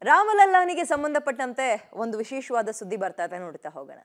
ರಾಮಲಲ್ಲಾನಿಗೆ ಸಂಬಂಧಪಟ್ಟಂತೆ ಒಂದು ವಿಶೇಷವಾದ ಸುದ್ದಿ ಬರ್ತಾ ಇದೆ ನೋಡ್ತಾ ಹೋಗೋಣ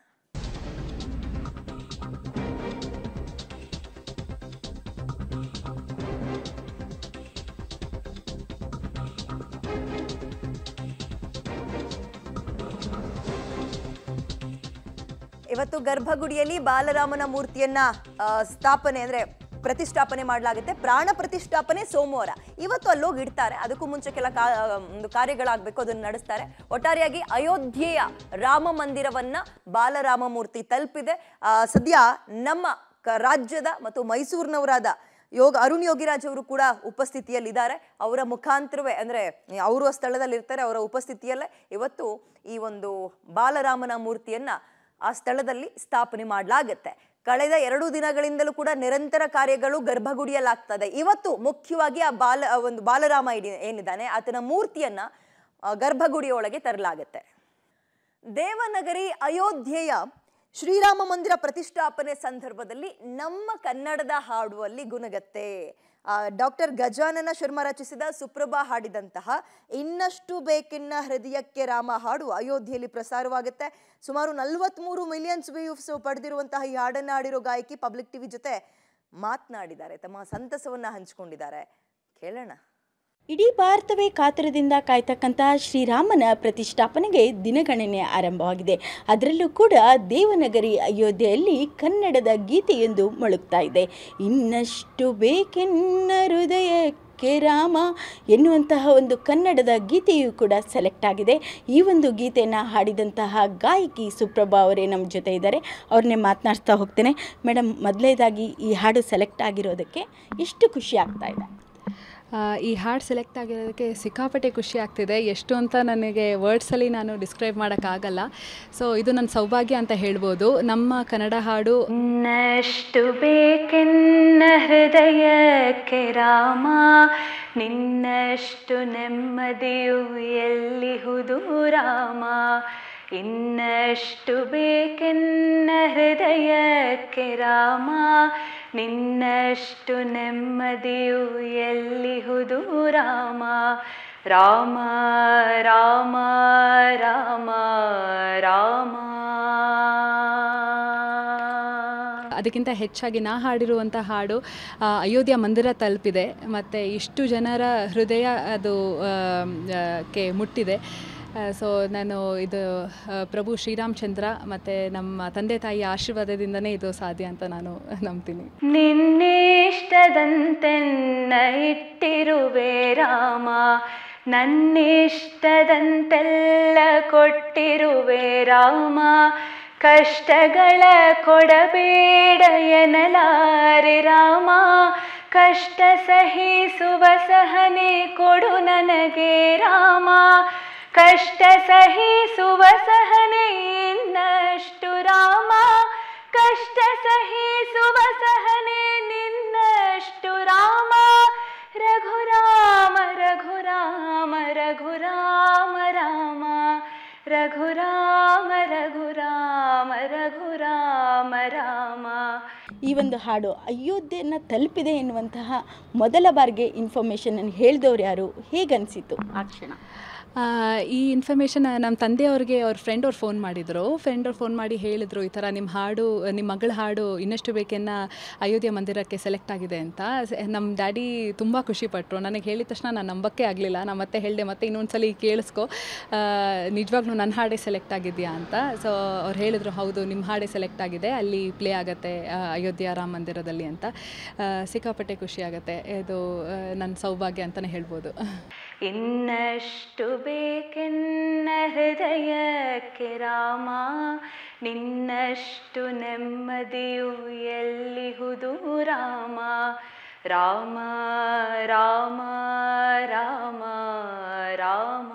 ಇವತ್ತು ಗರ್ಭಗುಡಿಯಲ್ಲಿ ಬಾಲರಾಮನ ಮೂರ್ತಿಯನ್ನ ಆ, ಸ್ಥಾಪನೆ ಅಂದ್ರೆ ಪ್ರತಿಷ್ಠಾಪನೆ ಮಾಡಲಾಗುತ್ತೆ ಪ್ರಾಣ ಪ್ರತಿಷ್ಠಾಪನೆ ಸೋಮವಾರ ಇವತ್ತು ಅಲ್ಲೋಗಿ ಇಡ್ತಾರೆ ಅದಕ್ಕೂ ಮುಂಚೆ ಕೆಲ ಕಾ ಒಂದು ಕಾರ್ಯಗಳಾಗಬೇಕು ಅದನ್ನು ನಡೆಸ್ತಾರೆ ಒಟ್ಟಾರೆಯಾಗಿ ಅಯೋಧ್ಯೆಯ ರಾಮ ಮಂದಿರವನ್ನ ಬಾಲರಾಮ ಮೂರ್ತಿ ತಲುಪಿದೆ ಆ, ಸದ್ಯ ನಮ್ಮ ಕ- ರಾಜ್ಯದ ಮತ್ತು ಮೈಸೂರಿನವರಾದ ಯೋಗ ಅರುಣ್ ಯೋಗಿರಾಜ್ ಅವರು ಕೂಡ ಉಪಸ್ಥಿತಿಯಲ್ಲಿದ್ದಾರೆ ಅವರ ಮುಖಾಂತರವೇ ಅಂದ್ರೆ ಅವರು ಆ ಸ್ಥಳದಲ್ಲಿ ಇರ್ತಾರೆ ಅವರ ಉಪಸ್ಥಿತಿಯಲ್ಲೇ ಇವತ್ತು ಈ ಒಂದು ಬಾಲರಾಮನ ಮೂರ್ತಿಯನ್ನ ಆ ಸ್ಥಳದಲ್ಲಿ ಸ್ಥಾಪನೆ ಮಾಡಲಾಗುತ್ತೆ ಕಳೆದ ಎರಡು ದಿನಗಳಿಂದಲೂ ಕೂಡ ನಿರಂತರ ಕಾರ್ಯಗಳು ಗರ್ಭಗುಡಿಯಲ್ಲಾಗ್ತದೆ ಇವತ್ತು ಮುಖ್ಯವಾಗಿ ಆ ಬಾಲ ಆ ಒಂದು ಬಾಲರಾಮ ಇಡಿ- ಏನಿದ್ದಾನೆ ಆತನ ಮೂರ್ತಿಯನ್ನ ಆ, ಗರ್ಭಗುಡಿಯೊಳಗೆ ತರಲಾಗುತ್ತೆ ದೇವನಗರಿ ಅಯೋಧ್ಯೆಯ ಶ್ರೀರಾಮ ಮಂದಿರ ಪ್ರತಿಷ್ಠಾಪನೆ ಸಂದರ್ಭದಲ್ಲಿ ನಮ್ಮ ಕನ್ನಡದ ಹಾಡು ಅಲ್ಲಿ ಗುಣಗತ್ತೆ ಡಾಕ್ಟರ್ ಗಜಾನನ ಶರ್ಮಾ ರಚಿಸಿದ ಸುಪ್ರಭಾ ಹಾಡಿದಂತಹ ಇನ್ನಷ್ಟು ಬೇಕಿನ್ನ ಹೃದಯಕ್ಕೆ ರಾಮ ಹಾಡು ಅಯೋಧ್ಯೆಯಲ್ಲಿ ಪ್ರಸಾರವಾಗುತ್ತೆ ಸುಮಾರು ನಲವತ್ಮೂರು ಮಿಲಿಯನ್ಸ್ ವ್ಯೂಸ್ ಪಡೆದಿರುವಂತಹ ಈ ಹಾಡನ್ನ ಹಾಡಿರೋ ಗಾಯಕಿ ಪಬ್ಲಿಕ್ ಟಿವಿ ಜೊತೆ ಮಾತನಾಡಿದ್ದಾರೆ ತಮ್ಮ ಸಂತಸವನ್ನ ಹಂಚಿಕೊಂಡಿದ್ದಾರೆ ಕೇಳೋಣ ಇಡೀ ಭಾರತವೇ ಕಾತರದಿಂದ ಕಾಯ್ತಕ್ಕಂತಹ ಶ್ರೀರಾಮನ ಪ್ರತಿಷ್ಠಾಪನೆಗೆ ದಿನಗಣನೆ ಆರಂಭವಾಗಿದೆ ಅದರಲ್ಲೂ ಕೂಡ ದೇವನಗರಿ ಅಯೋಧ್ಯೆಯಲ್ಲಿ ಕನ್ನಡದ ಗೀತೆಯೊಂದು ಮೊಳಗ್ತಾ ಇದೆ ಇನ್ನಷ್ಟು ಬೇಕೆನ್ನ ಹೃದಯಕ್ಕೆ ರಾಮ ಎನ್ನುವಂತಹ ಒಂದು ಕನ್ನಡದ ಗೀತೆಯೂ ಕೂಡ ಸೆಲೆಕ್ಟ್ ಆಗಿದೆ ಈ ಒಂದು ಗೀತೆಯನ್ನು ಹಾಡಿದಂತಹ ಗಾಯಕಿ ಸುಪ್ರಭಾ ಅವರೇ ನಮ್ಮ ಜೊತೆ ಇದ್ದಾರೆ ಅವ್ರನ್ನೇ ಮಾತನಾಡ್ತಾ ಹೋಗ್ತೇನೆ ಮೇಡಮ್ ಮೊದಲನೇದಾಗಿ ಈ ಹಾಡು ಸೆಲೆಕ್ಟ್ ಆಗಿರೋದಕ್ಕೆ ಎಷ್ಟು ಖುಷಿ ಆಗ್ತಾ ಇದೆ ಆ, ಈ ಹಾಡು ಸೆಲೆಕ್ಟ್ ಆಗಿರೋದಕ್ಕೆ ಸಿಕ್ಕಾಪಟ್ಟೆ ಖುಷಿ ಆಗ್ತಿದೆ ಎಷ್ಟು ಅಂತ ನನಗೆ ವರ್ಡ್ಸಲ್ಲಿ ನಾನು ಡಿಸ್ಕ್ರೈಬ್ ಮಾಡೋಕ್ಕಾಗಲ್ಲ ಸೊ ಇದು ನನ್ನ ಸೌಭಾಗ್ಯ ಅಂತ ಹೇಳ್ಬೋದು ನಮ್ಮ ಕನ್ನಡ ಹಾಡು ಇನ್ನಷ್ಟು ಬೇಕೆನ್ನ ಹೃದಯಕ್ಕೆ ರಾಮ ನಿನ್ನಷ್ಟು ನೆಮ್ಮದಿಯು ಎಲ್ಲಿಹುದು ರಾಮ ಇನ್ನಷ್ಟು ಬೇಕೆನ್ನ ಹೃದಯಕ್ಕೆ ರಾಮ ನಿನ್ನಷ್ಟು ನೆಮ್ಮದಿಯು ಎಲ್ಲಿಹುದು ರಾಮ ರಾಮ ರಾಮ ರಾಮ ರಾಮ ಅದಕ್ಕಿಂತ ಹೆಚ್ಚಾಗಿ ನಾ ಹಾಡಿರುವಂಥ ಹಾಡು ಆ, ಅಯೋಧ್ಯ ಮಂದಿರ ತಲುಪಿದೆ ಮತ್ತು ಇಷ್ಟು ಜನರ ಹೃದಯ ಅದು ಆ, ಆ, ಕ್ಕೆ ಮುಟ್ಟಿದೆ ಸೊ ನಾನು ಇದು ಆ, ಪ್ರಭು ಶ್ರೀರಾಮಚಂದ್ರ ಮತ್ತು ನಮ್ಮ ತಂದೆ ತಾಯಿಯ ಆಶೀರ್ವಾದದಿಂದನೇ ಇದು ಸಾಧ್ಯ ಅಂತ ನಾನು ನಂಬ್ತೀನಿ ನಿನ್ನಿಷ್ಟದಂತೆನ್ನ ಇಟ್ಟಿರುವೆ ರಾಮ ನನ್ನಿಷ್ಟದಂತೆಲ್ಲ ಕೊಟ್ಟಿರುವೆ ರಾಮ ಕಷ್ಟಗಳ ಕೊಡಬೇಡ ಎನ್ನಲಾರೆ ರಾಮ ಕಷ್ಟ ಸಹಿಸುವ ಸಹನೆ ಕೊಡು ನನಗೆ ರಾಮ ಕಷ್ಟ ಸಹಿಸುವ ಸಹನೆ ಇನ್ನಷ್ಟು ರಾಮ ಕಷ್ಟ ಸಹಿಸುವ ಸಹನೆ ನಿನ್ನಷ್ಟು ರಾಮ ರಘುರಾಮ ರಘುರಾಮ ರಘುರಾಮ ರಾಮ ರಘುರಾಮ ರಘುರಾಮ ರಘುರಾಮ ರಾಮ ಈ ಒಂದು ಹಾಡು ಅಯೋಧ್ಯೆಯನ್ನು ತಲುಪಿದೆ ಎನ್ನುವಂತಹ ಮೊದಲ ಬಾರಿಗೆ ಇನ್ಫಾರ್ಮೇಷನನ್ನು ಹೇಳಿದವ್ರು ಯಾರು ಹೇಗನ್ಸಿತು ಆ ಕ್ಷಣ ಆ, ಈ ಇನ್ಫಾರ್ಮೇಷನ್ ನಮ್ಮ ತಂದೆಯವ್ರಿಗೆ ಅವ್ರ ಫ್ರೆಂಡ್ ಅವ್ರು ಫೋನ್ ಮಾಡಿದರು ಫ್ರೆಂಡ್ ಅವ್ರು ಫೋನ್ ಮಾಡಿ ಹೇಳಿದರು ಈ ಥರ ನಿಮ್ಮ ಹಾಡು ನಿಮ್ಮ ಮಗಳ ಹಾಡು ಇನ್ನಷ್ಟು ಬೇಕೆನ್ನ ಅಯೋಧ್ಯ ಮಂದಿರಕ್ಕೆ ಸೆಲೆಕ್ಟ್ ಆಗಿದೆ ಅಂತ ಸ- ನಮ್ಮ ಡ್ಯಾಡಿ ತುಂಬ ಖುಷಿಪಟ್ಟರು ನನಗೆ ಹೇಳಿದ ತಕ್ಷಣ ನಾನು ನಂಬಕ್ಕೆ ಆಗಲಿಲ್ಲ ನಾನು ಮತ್ತೆ ಹೇಳಿದೆ ಮತ್ತೆ ಇನ್ನೊಂದ್ಸಲಿ ಕೇಳಿಸ್ಕೊ ನಿಜವಾಗ್ಲೂ ನನ್ನ ಹಾಡೇ ಸೆಲೆಕ್ಟ್ ಆಗಿದೆಯಾ ಅಂತ ಸೊ ಅವ್ರು ಹೇಳಿದರು ಹೌದು ನಿಮ್ಮ ಹಾಡೇ ಸೆಲೆಕ್ಟ್ ಆಗಿದೆ ಅಲ್ಲಿ ಪ್ಲೇ ಆಗುತ್ತೆ ಆ, ಅಯೋಧ್ಯ ರಾಮ ಮಂದಿರದಲ್ಲಿ ಅಂತ ಆ, ಸಿಕ್ಕಾಪಟ್ಟೆ ಖುಷಿ ಆಗುತ್ತೆ ಇದು ಆ, ನನ್ನ ಸೌಭಾಗ್ಯ ಅಂತಲೇ ಹೇಳ್ಬೋದು ಇನ್ನಷ್ಟು ಬೇಕೆನ್ನ ಹೃದಯಕ್ಕೆ ರಾಮ ನಿನ್ನಷ್ಟು ನೆಮ್ಮದಿಯು ಎಲ್ಲಿಹುದು ರಾಮ ರಾಮ ರಾಮ ರಾಮ ರಾಮ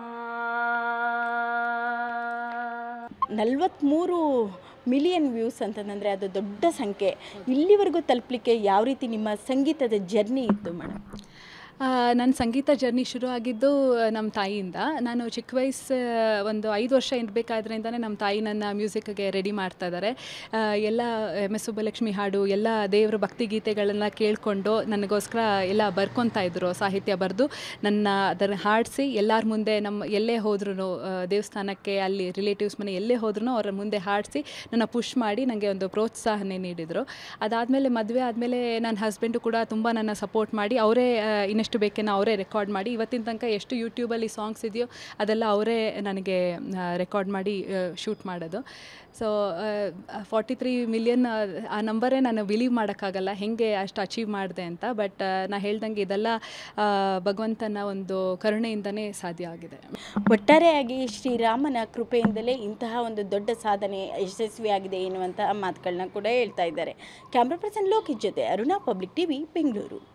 ನಲವತ್ತ್ಮೂರು ಮಿಲಿಯನ್ ವ್ಯೂಸ್ ಅಂತಂದರೆ ಅದು ದೊಡ್ಡ ಸಂಖ್ಯೆ ಇಲ್ಲಿವರೆಗೂ ತಲುಪಲಿಕ್ಕೆ ಯಾವ ರೀತಿ ನಿಮ್ಮ ಸಂಗೀತದ ಜರ್ನಿ ಇತ್ತು ಮೇಡಮ್ ನನ್ನ ಸಂಗೀತ ಜರ್ನಿ ಶುರು ಆಗಿದ್ದು ನಮ್ಮ ತಾಯಿಯಿಂದ ನಾನು ಚಿಕ್ಕ ವಯಸ್ಸು ಒಂದು ಐದು ವರ್ಷ ಇರಬೇಕಾದ್ರಿಂದನೇ ನಮ್ಮ ತಾಯಿ ನನ್ನ ಮ್ಯೂಸಿಕ್ಗೆ ರೆಡಿ ಮಾಡ್ತಾ ಇದ್ದಾರೆ ಆ, ಎಲ್ಲ ಎಮ್ ಎಸ್ ಸುಬ್ಬಲಕ್ಷ್ಮಿ ಹಾಡು ಎಲ್ಲ ದೇವರ ಭಕ್ತಿಗೀತೆಗಳನ್ನ ಕೇಳಿಕೊಂಡು ನನಗೋಸ್ಕರ ಎಲ್ಲ ಬರ್ಕೊತಾ ಇದ್ರು ಸಾಹಿತ್ಯ ಬರೆದು ನನ್ನ ಅದನ್ನು ಹಾಡಿಸಿ ಎಲ್ಲರ ಮುಂದೆ ನಮ್ಮ ಎಲ್ಲೇ ಹೋದ್ರೂ ದೇವಸ್ಥಾನಕ್ಕೆ ಅಲ್ಲಿ ರಿಲೇಟಿವ್ಸ್ ಮನೆ ಎಲ್ಲೇ ಹೋದ್ರೂ ಅವರ ಮುಂದೆ ಹಾಡಿಸಿ ನನ್ನ ಪುಷ್ ಮಾಡಿ ನನಗೆ ಒಂದು ಪ್ರೋತ್ಸಾಹನೆ ನೀಡಿದರು ಅದಾದಮೇಲೆ ಮದುವೆ ಆದಮೇಲೆ ನನ್ನ ಹಸ್ಬೆಂಡು ಕೂಡ ತುಂಬ ನನ್ನ ಸಪೋರ್ಟ್ ಮಾಡಿ ಅವರೇ ಇನ್ನಷ್ಟು ಬೇಕೇನೋ ಅವರೇ ರೆಕಾರ್ಡ್ ಮಾಡಿ ಇವತ್ತಿನ ತನಕ ಎಷ್ಟು ಯೂಟ್ಯೂಬಲ್ಲಿ ಸಾಂಗ್ಸ್ ಇದೆಯೋ ಅದೆಲ್ಲ ಅವರೇ ನನಗೆ ರೆಕಾರ್ಡ್ ಮಾಡಿ ಶೂಟ್ ಮಾಡೋದು ಸೊ ಫಾರ್ಟಿ ತ್ರೀ ಮಿಲಿಯನ್ ಆ ನಂಬರೇ ನಾನು ಬಿಲೀವ್ ಮಾಡೋಕ್ಕಾಗಲ್ಲ ಹೇಗೆ ಅಷ್ಟು ಅಚೀವ್ ಮಾಡಿದೆ ಅಂತ ಬಟ್ ನಾ ಹೇಳ್ದಂಗೆ ಇದೆಲ್ಲ ಆ, ಭಗವಂತನ ಒಂದು ಕರುಣೆಯಿಂದನೇ ಸಾಧ್ಯ ಆಗಿದೆ ಒಟ್ಟಾರೆಯಾಗಿ ಶ್ರೀರಾಮನ ಕೃಪೆಯಿಂದಲೇ ಇಂತಹ ಒಂದು ದೊಡ್ಡ ಸಾಧನೆ ಯಶಸ್ವಿಯಾಗಿದೆ ಎನ್ನುವಂತಹ ಮಾತುಗಳನ್ನ ಕೂಡ ಹೇಳ್ತಾ ಇದ್ದಾರೆ ಕ್ಯಾಮ್ರಾ ಪರ್ಸನ್ ಲೋಕಿತ್ ಜೊತೆ ಅರುಣಾ ಪಬ್ಲಿಕ್ ಟಿವಿ ಬೆಂಗಳೂರು